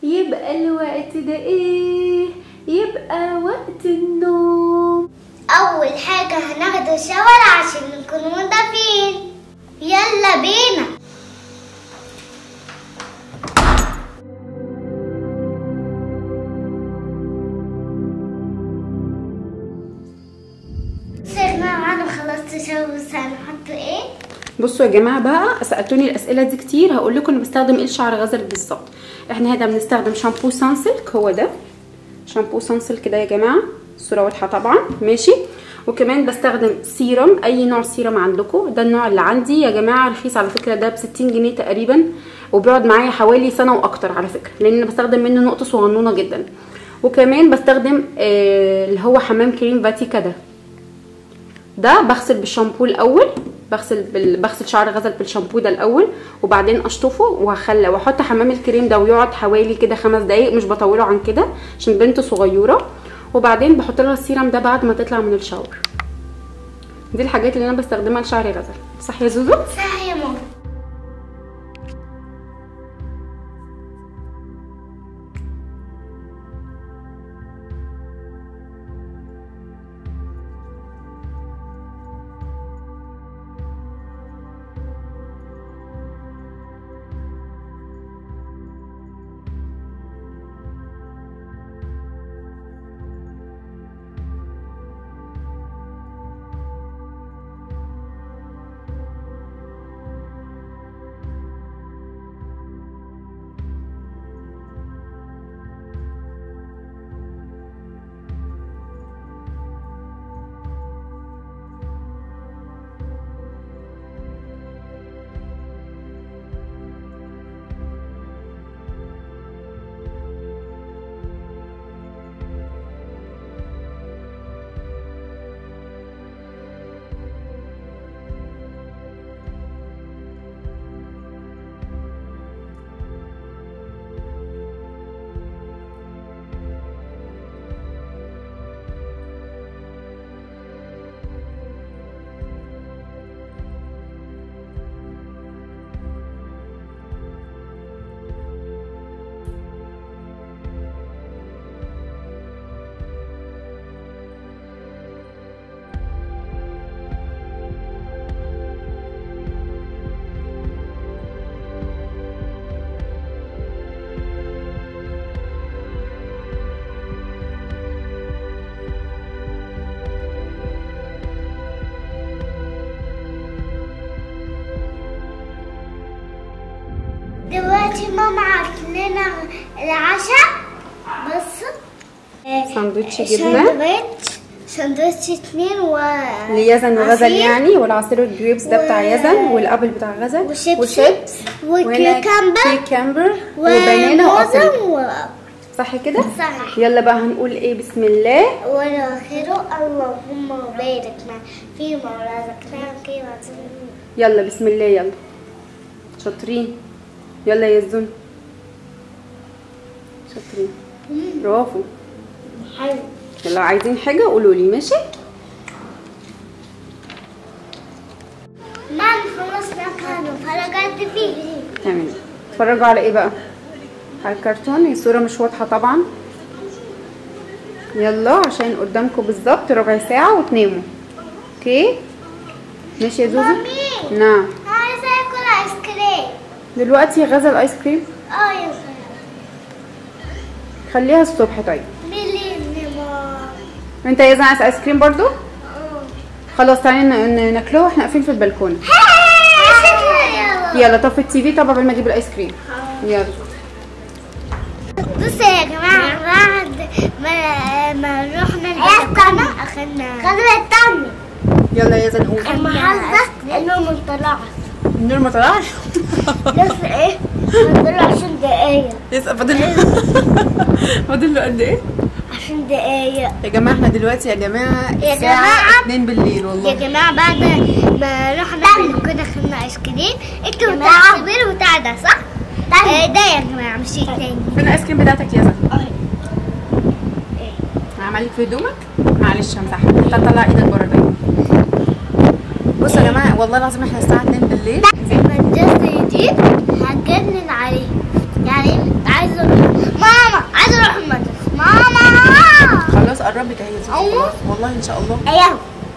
يبقى الوقت ده ايه يبقى وقت النوم أول حاجة هناخد شاور عشان نكون منضفين يلا بينا سيرنا معانا خلصت شاور بس هنحط ايه؟ بصوا يا جماعه بقى سالتوني الاسئله دي كتير هقول لكم انا بستخدم ايه لشعر غزل بالظبط احنا هنا بنستخدم شامبو سانسلك هو ده شامبو سانسلك ده يا جماعه الصوره واضحه طبعا ماشي وكمان بستخدم سيرم اي نوع سيرم عندكم ده النوع اللي عندي يا جماعه رخيص على فكره ده ب 60 جنيه تقريبا وبيقعد معايا حوالي سنه واكتر على فكره لان انا بستخدم منه نقطه صغنونه جدا وكمان بستخدم آه اللي هو حمام كريم فاتيكا ده ده بغسل بالشامبو الاول بغسل بال... بغسل شعر غزل بالشامبو ده الاول وبعدين اشطفه وهخلى واحط حمام الكريم ده ويقعد حوالي كده خمس دقايق مش بطوله عن كده عشان بنت صغيره وبعدين بحط لها السيرم ده بعد ما تطلع من الشاور دي الحاجات اللي انا بستخدمها لشعر غزل صح يا زوزو صح يا ماما دلوقتي ماما عملت لنا العشاء بص آه، ساندوتش جبنة. ساندوتش ساندوتش اتنين و ليزن وغزل عصير يعني والعصير الجريبس ده بتاع و- يزن والابل بتاع غزل وشيبس وكيوكمبر كيكمبر وبنانا وموزة وابل و... صح كده صح. يلا بقى هنقول ايه بسم الله والآخر اللهم بارك ما فيما رزقناك كما يلا بسم الله يلا شاطرين يلا يا زون شاطرين برافو حلو يلا عايزين حاجه قولوا لي ماشي ما خلصنا كانوا فرقت فيه تمام اتفرجوا على ايه بقى على الكرتون الصوره مش واضحه طبعا يلا عشان قدامكم بالظبط ربع ساعه وتناموا اوكي ماشي يا زوزو مامي. نعم عايزة اكل ايس كريم دلوقتي غزل ايس كريم اه يا سلام خليها الصبح طيب مليني ما انت يا عايز ايس كريم برضو اه خلاص تعالي ن- ن- ناكله واحنا واقفين في البلكونه يلا يلا طفي التي في طب قبل ما اجيب الايس كريم يلا بصوا يا جماعة بعد ما ما رحنا البلكونة أخدنا خدنا التاني يلا يا زنقول المحل ده إنه ما طلعش النور ما طلعش لسه إيه ما طلعش دقايق لسه فاضل فاضل له قد ايه عشان دقايق يا جماعه احنا دلوقتي يا جماعه يا الساعه جماعة. 2 بالليل يا والله جماعة بعد ما رحنا البلكونة خدنا آيس كريم انتوا بتاع الصغير وبتاع ده صح؟ آه، ده يا جماعة مش التاني فين الايس كريم بتاعتك يا زن عملك في هدومك معلش همسحها انت طلع ايدك بره دايما بصوا يا جماعه والله العظيم احنا الساعه 2 بالليل المدرسة دي هتجنن عليه يعني عايزة ما قربت اهي يا زوزو أيوة. خلاص. والله ان شاء الله ايوه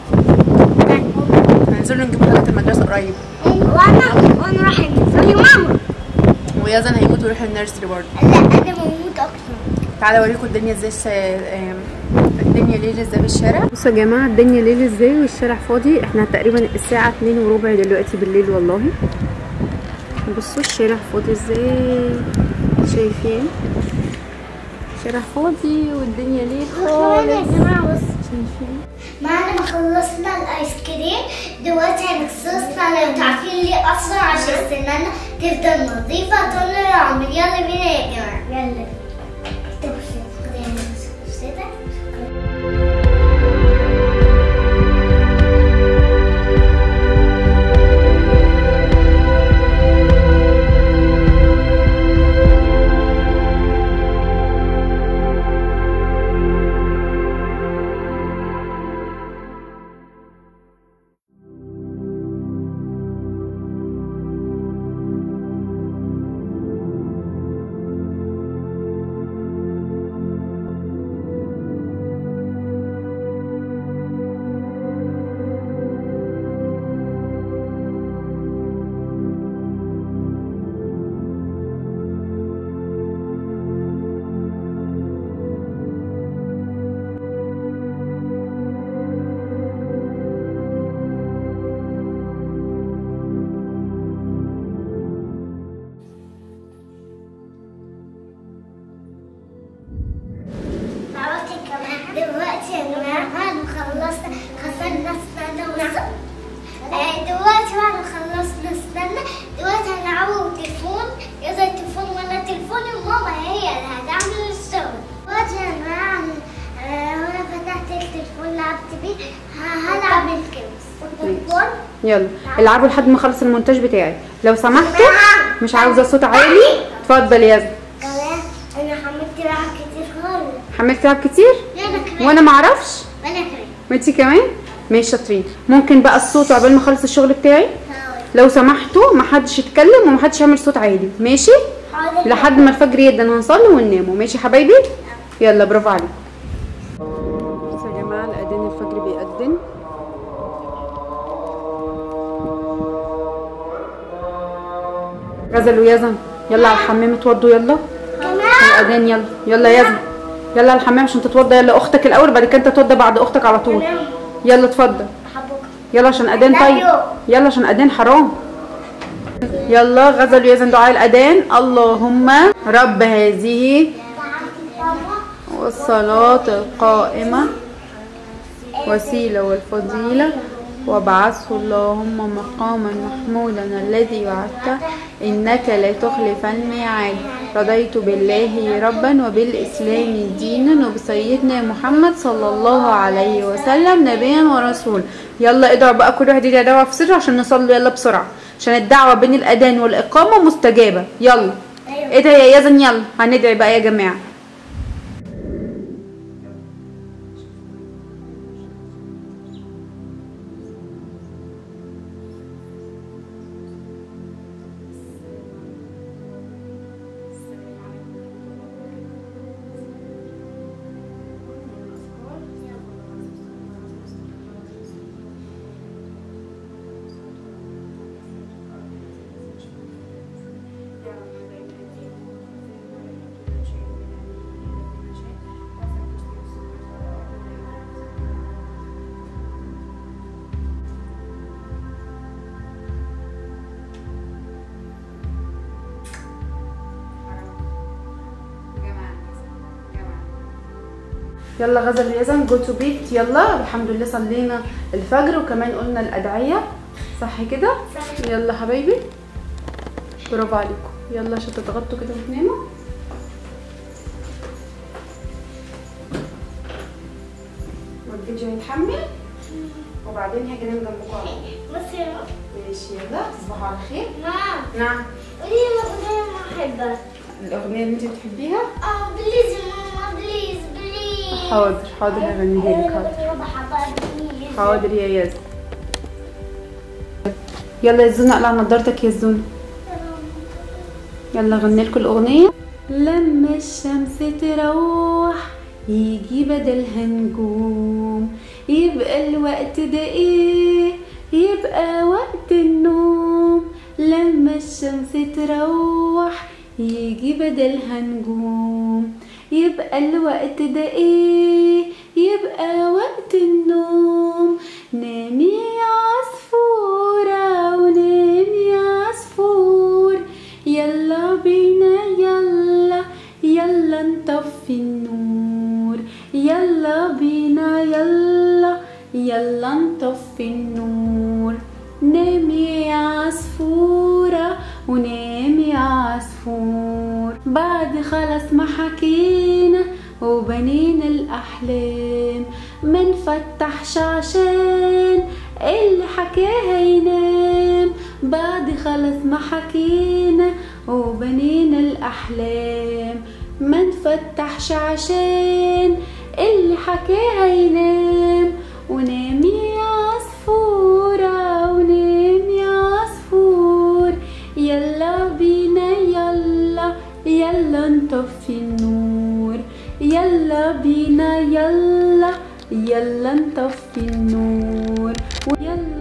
هننزل نجيب حاجات المدرسه قريب وانا وانا راح انزل ماما ويزن هيموت ويروح النيرسري برضه لا انا موجود اكتر تعالى اوريكم الدنيا ازاي س- آم، الدنيا ليل ازاي في الشارع بصوا يا جماعه الدنيا ليل ازاي والشارع فاضي احنا تقريبا الساعه 2 وربع دلوقتي بالليل والله بصوا الشارع فاضي ازاي شايفين الشارع فاضي والدنيا ليل كمان يا خالص جماعه بص شايفين بعد ما خلصنا الايس كريم دلوقتي هنغسلنا لو تعرفين ليه اسرع عشان سنانا تفضل نظيفه طول العمر يلا بينا يا جماعه يلا اكتبوا كده دلوقتي كمان دلوقتي يا جماعة بعد ما خلصنا غسلنا اسناننا ونص آه، دلوقتي بعد ما خلصنا اسناننا دلوقتي هنعوم تليفون يلا التليفون ولا تليفون ماما هي اللي هتعمل الشغل دلوقتي يا جماعة آه، وانا فتحت التليفون لعبت بيه ه- هلعب الكيمس والتليفون يلا العبوا لحد ما اخلص المونتاج بتاعي لو سمحتوا مش عاوزه صوت عالي اتفضل يا زلمه كمان انا حملت لعب كتير خالص حملت لعب كتير انا كمان وانا معرفش وانا كمان وانتي كمان ماشي شاطرين ممكن بقى الصوت عقبال ما اخلص الشغل بتاعي حاضر. لو سمحتوا ما حدش يتكلم وما حدش يعمل صوت عالي ماشي حاضر لحد ما الفجر يدن هنصلي ونناموا ماشي يا حبايبي يلا برافو عليكم بصوا يا جماعه الاذان الفجر بيأذن غزل ويزن يلا على الحمام اتوضوا يلا كمان الاذان يلا يلا يا يزن يلا على الحمام عشان تتوضى يلا اختك الاول بعد كده انت تتوضى بعد اختك على طول تمام. يلا اتفضل حبوك يلا عشان اذان طيب أيوه. يلا عشان اذان حرام يلا غزل ويزن دعاء الاذان اللهم رب هذه والصلاة القائمة وسيلة والفضيلة وابعثه اللهم مقاما محمودا الذي وعدته إنك لا تخلف الميعاد رضيت بالله ربا وبالإسلام دينا وبسيدنا محمد صلى الله عليه وسلم نبيا ورسول يلا ادعوا بقى كل واحد يدعي دعوة في سر عشان نصلي يلا بسرعة عشان الدعوة بين الأذان والإقامة مستجابة يلا أيوه. ادعي يا يزن يلا هندعي بقى يا جماعة يلا غزل يزن جو تو بيت يلا الحمد لله صلينا الفجر وكمان قلنا الأدعية صح كده صح. يلا حبايبي برافو عليكم يلا عشان تتغطوا كده وتناموا والفيديو هيتحمل وبعدين هاجي انام جنبكم على طول. بصي يا ماما. ماشي يلا تصبحوا على خير ماما نعم قولي لي الأغنية اللي بحبها الأغنية اللي انت بتحبيها اه بليز يا ماما بليز بليز حاضر حاضر هغنيها لك حاضر أنا بحبها بليز حاضر يا يزن يلا يا زونا اقلع نضارتك يا زونا يلا غني لكم الاغنيه لما الشمس تروح يجي بدلها نجوم يبقى الوقت ده ايه يبقى وقت النوم لما الشمس تروح يجي بدلها نجوم يبقى الوقت ده ايه يبقى وقت النوم نامي يا عصفورة ونامي يا عصفور يلا بينا يلا يلا نطفي النور يلا بينا يلا يلا نطفي النور نامي يا عصفورة ونامي يا عصفور بعد خلص ما حكينا وبنينا الأحلام ما نفتحش عشان اللي حكاها ينام بعد خلص ما حكينا وبنينا الأحلام ما نفتحش عشان اللي حكاها ينام ونامي يا عصفورة ونامي يا عصفور يلا بينا يلا يلا نطفي النور يلا بينا يلا يلا نطفي النور ويلا